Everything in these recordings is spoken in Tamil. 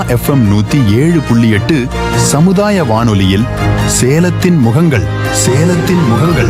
எஃப்எம் நூத்தி ஏழு புள்ளி எட்டு சமுதாய வானொலியில் சேலத்தின் முகங்கள் சேலத்தின் முகங்கள்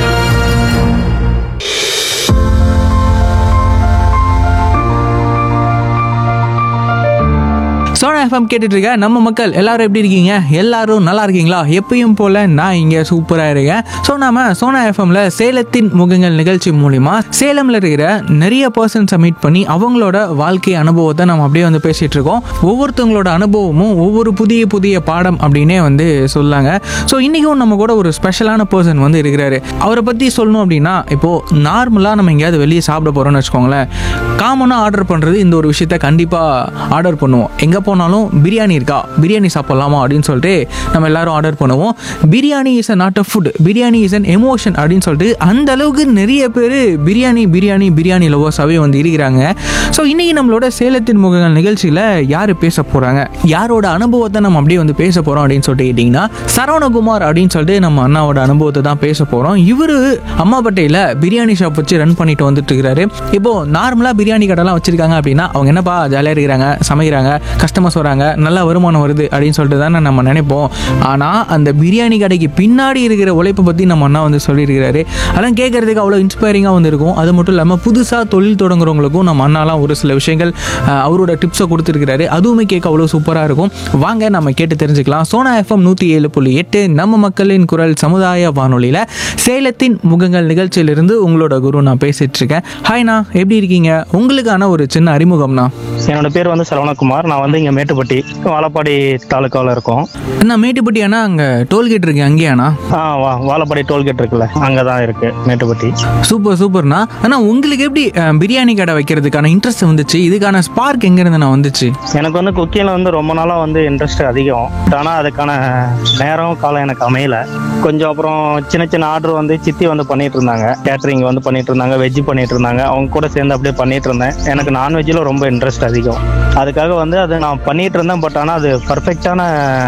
சோனா எஃப்எம் கேட்டுட்டு இருக்க நம்ம மக்கள் எல்லாரும் எப்படி இருக்கீங்க எல்லாரும் நல்லா இருக்கீங்களா எப்பயும் போல நான் இங்க சூப்பரா இருக்கேன் ஸோ நாம சோனா எஃப்எம்ல சேலத்தின் முகங்கள் நிகழ்ச்சி மூலிமா சேலம்ல இருக்கிற நிறைய பர்சன்ஸை மீட் பண்ணி அவங்களோட வாழ்க்கை அனுபவத்தை நம்ம அப்படியே வந்து பேசிட்டு இருக்கோம் ஒவ்வொருத்தவங்களோட அனுபவமும் ஒவ்வொரு புதிய புதிய பாடம் அப்படின்னே வந்து சொல்லாங்க ஸோ இன்னைக்கும் நம்ம கூட ஒரு ஸ்பெஷலான பர்சன் வந்து இருக்கிறாரு அவரை பத்தி சொல்லணும் அப்படின்னா இப்போ நார்மலா நம்ம எங்கேயாவது வெளியே சாப்பிட போறோம்னு வச்சுக்கோங்களேன் காமனாக ஆர்டர் பண்ணுறது இந்த ஒரு விஷயத்த கண்டிப்பாக ஆர்டர் பண்ணுவோம் எங்கே போனாலும் பிரியாணி இருக்கா பிரியாணி சாப்பிட்லாமா அப்படின்னு சொல்லிட்டு நம்ம எல்லாரும் ஆர்டர் பண்ணுவோம் biryani is a not a food biryani is an emotion அப்படின்னு சொல்லிட்டு அந்த அளவுக்கு நிறைய பேர் பிரியாணி பிரியாணி பிரியாணி லவர்ஸாகவே வந்து இருக்கிறாங்க ஸோ இன்னைக்கு நம்மளோட சேலத்தின் முகங்கள் நிகழ்ச்சியில் யார் பேச போகிறாங்க யாரோட அனுபவத்தை நம்ம அப்படியே வந்து பேச போகிறோம் அப்படின்னு சொல்லிட்டு கேட்டிங்கன்னா சரவணகுமார் அப்படின்னு சொல்லிட்டு நம்ம அண்ணாவோட அனுபவத்தை தான் பேச போகிறோம் இவர் அம்மாப்பட்டையில் பிரியாணி ஷாப் வச்சு ரன் பண்ணிட்டு வந்துட்டு இருக்கிறாரு இப்போ நார்மலாக பிரியாணி கடைலாம் வச்சிருக்காங்க அப்படின்னா அவங்க என்னப்பா ஜாலியாக இருக்கிறாங்க சமைக்கிறாங்க கஸ்டமர்ஸ் வராங்க நல்ல வருமானம் வருது அப்படின்னு சொல்லிட்டு தானே நம்ம நினைப்போம் ஆனால் அந்த பிரியாணி கடைக்கு பின்னாடி இருக்கிற உழைப்பை பற்றி நம்ம அண்ணா வந்து சொல்லியிருக்கிறாரு அதெல்லாம் கேட்கறதுக்கு அவ்வளோ இன்ஸ்பைரிங்காக வந்து இருக்கும் அது மட்டும் இல்லாமல் புதுசாக தொழில் தொடங்குறவங்களுக்கும் நம்ம அண்ணாலாம் ஒரு சில விஷயங்கள் அஹ், அவரோட டிப்ஸை கொடுத்துருக்கிறாரு அதுவுமே கேட்க அவ்வளோ சூப்பராக இருக்கும் வாங்க நம்ம கேட்டு தெரிஞ்சுக்கலாம் சோனா எஃப்எம் நூற்றி ஏழு புள்ளி எட்டு நம்ம மக்களின் குரல் சமுதாய வானொலியில் சேலத்தின் முகங்கள் நிகழ்ச்சியிலிருந்து உங்களோட குரு நான் பேசிட்டு இருக்கேன் ஹாய்ண்ணா எப்படி இருக்கீங்க உங்களுக்கான ஒரு சின்ன அறிமுகம்ண்ணா என்னோட பேர் வந்து சரவணகுமார் நான் வந்து இங்கே மேட்டுப்பட்டி வாழப்பாடி தாலுக்காவில் இருக்கோம் அண்ணா மேட்டுப்பட்டி அண்ணா அங்கே டோல்கேட் இருக்கு அங்கேயாண்ணா ஆ வா வாழப்பாடி டோல்கேட் இருக்குல்ல அங்கே தான் இருக்கு மேட்டுப்பட்டி சூப்பர் சூப்பர்ண்ணா அண்ணா உங்களுக்கு எப்படி அஹ், பிரியாணி கடை வைக்கிறதுக்கான இன்ட்ரெஸ்ட் வந்துச்சு இதுக்கான ஸ்பார்க் எங்கேருந்து நான் வந்துச்சு எனக்கு வந்து குக்கிங்கில் வந்து ரொம்ப நாளாக வந்து இன்ட்ரெஸ்ட் அதிகம் ஆனால் அதுக்கான நேரம் காலம் எனக்கு அமையல கொஞ்சம் அப்புறம் சின்ன சின்ன ஆர்டர் வந்து சித்தி வந்து பண்ணிட்டு இருந்தாங்க கேட்டரிங் வந்து பண்ணிட்டு இருந்தாங்க வெஜ் பண்ணிட்டு இருந்தாங்க அவங்க கூட சேர்ந்து அப்படியே பண்ணிட்டு இருந்தேன் எனக்கு நான்வெஜ்ஜில் ரொம்ப இன்ட்ரெஸ்ட் அதிகம் அதுக்காக வந்து அது நான் பண்ணிட்டு இருந்தேன் பட் ஆனால் அது பர்ஃபெக்டான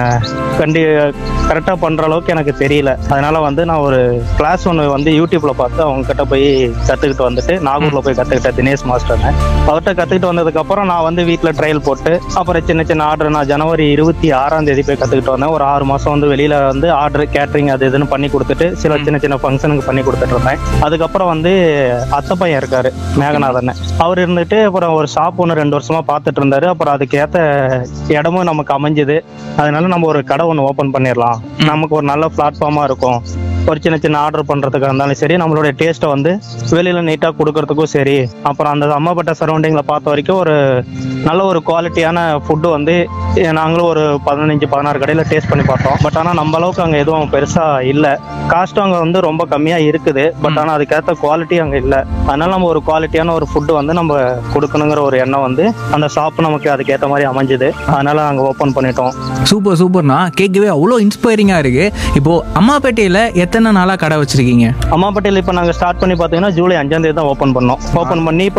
கண்டி கரெக்டாக பண்ணுற அளவுக்கு எனக்கு தெரியல அதனால வந்து நான் ஒரு கிளாஸ் ஒன்று வந்து யூடியூப்ல பார்த்து அவங்க கிட்ட போய் கற்றுக்கிட்டு வந்துட்டு நாகூரில் போய் கற்றுக்கிட்டேன் தினேஷ் மாஸ்டர்னு அவர்கிட்ட கற்றுக்கிட்டு வந்ததுக்கப்புறம் நான் வந்து வீட்டில் ட்ரையல் போட்டு அப்புறம் சின்ன சின்ன ஆர்டர் நான் ஜனவரி இருபத்தி ஆறாம் தேதி போய் கற்றுக்கிட்டு வந்தேன் ஒரு ஆறு மாதம் வந்து வெளியில் வந்து ஆர்டர் கேட்ரிங் அது இதுன்னு பண்ணி கொடுத்துட்டு சில சின்ன சின்ன ஃபங்க்ஷனுக்கு பண்ணி கொடுத்துட்டு இருந்தேன் அதுக்கப்புறம் வந்து அத்தை பையன் இருக்காரு மேகநாதன் அவர் இருந்துட்டு அப்புறம் ஒரு ஷாப் ஒன்று ரெண்டு வருஷமா பார்த்துட்டு இருந்தாரு அப்புறம் அதுக்கேற்ற இடமும் நமக்கு அமைஞ்சுது அதனால நம்ம ஒரு கடை ஒன்று ஓப்பன் பண்ணிடலாம் நமக்கு ஒரு நல்ல பிளாட்ஃபார்மாக இருக்கும் ஒரு சின்ன சின்ன ஆர்டர் பண்ணுறதுக்காக இருந்தாலும் சரி நம்மளுடைய டேஸ்ட்டை வந்து வெளியில் நீட்டாக கொடுக்கறதுக்கும் சரி அப்புறம் அந்த அம்மாப்பட்ட சரௌண்டிங்கில் பார்த்த வரைக்கும் ஒரு நல்ல ஒரு குவாலிட்டியான ஃபுட்டு வந்து எ- நாங்களும் ஒரு பதினஞ்சு பதினாறு கடையில் டேஸ்ட் பண்ணி பார்த்தோம் பட் ஆனால் நம்ம அளவுக்கு அங்கே எதுவும் பெருசாக இல்லை காஸ்ட்டும் அங்கே வந்து ரொம்ப கம்மியாக இருக்குது பட் ஆனால் அதுக்கேற்ற குவாலிட்டி அங்கே இல்லை அதனால நம்ம ஒரு குவாலிட்டியான ஒரு ஃபுட்டு வந்து நம்ம கொடுக்கணுங்கிற ஒரு எண்ணம் வந்து அந்த ஷாப் நமக்கு அதுக்கேற்ற மாதிரி அமைஞ்சுது அதனால நாங்கள் ஓப்பன் பண்ணிட்டோம் சூப்பர் சூப்பர்ண்ணா கேட்கவே அவ்வளோ இன்ஸ்பைரிங்காக இருக்கு இப்போ அம்மாப்பேட்டையில் எத்தனை நாளாக கடை வச்சிருக்கீங்க அம்மாப்பட்டியில் இப்போ நாங்கள் ஸ்டார்ட் பண்ணி பார்த்தீங்கன்னா ஜூலை அஞ்சாம் தேதி தான் ஓப்பன் பண்ணோம் ஓப்பன் பண்ணி இப்போ